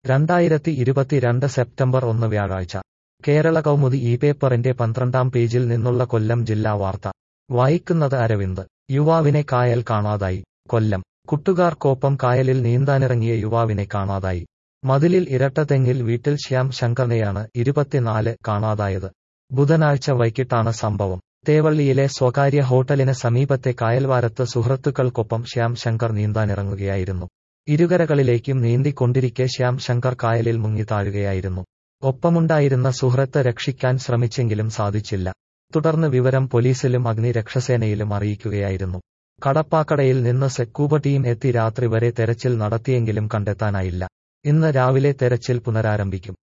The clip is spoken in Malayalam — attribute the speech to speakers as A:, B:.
A: രണ്ടായിരത്തി ഇരുപത്തിരണ്ട് സെപ്റ്റംബർ ഒന്ന് വ്യാഴാഴ്ച കേരള കൗമുദി ഈ പേപ്പറിന്റെ പന്ത്രണ്ടാം പേജിൽ നിന്നുള്ള കൊല്ലം ജില്ലാ വാർത്ത വായിക്കുന്നത് അരവിന്ദ് യുവാവിനെ കായൽ കാണാതായി കൊല്ലം കുട്ടുകാർക്കൊപ്പം കായലിൽ നീന്താനിറങ്ങിയ യുവാവിനെ കാണാതായി മതിലിൽ ഇരട്ടതെങ്ങിൽ വീട്ടിൽ ശ്യാം ശങ്കറിനെയാണ് ഇരുപത്തിനാല് കാണാതായത് ബുധനാഴ്ച വൈകിട്ടാണ് സംഭവം തേവള്ളിയിലെ സ്വകാര്യ ഹോട്ടലിന് സമീപത്തെ കായൽവാരത്ത് സുഹൃത്തുക്കൾക്കൊപ്പം ശ്യാം ശങ്കർ നീന്താനിറങ്ങുകയായിരുന്നു ഇരുകരകളിലേക്കും നീന്തിക്കൊണ്ടിരിക്കെ ശ്യാം ശങ്കർ കായലിൽ മുങ്ങി താഴുകയായിരുന്നു ഒപ്പമുണ്ടായിരുന്ന സുഹൃത്ത് രക്ഷിക്കാൻ ശ്രമിച്ചെങ്കിലും സാധിച്ചില്ല തുടർന്ന് വിവരം പോലീസിലും അഗ്നിരക്ഷസേനയിലും അറിയിക്കുകയായിരുന്നു കടപ്പാക്കടയിൽ നിന്ന് സെക്കൂബ ടീം എത്തി രാത്രി വരെ തെരച്ചിൽ നടത്തിയെങ്കിലും കണ്ടെത്താനായില്ല ഇന്ന് രാവിലെ തെരച്ചിൽ പുനരാരംഭിക്കും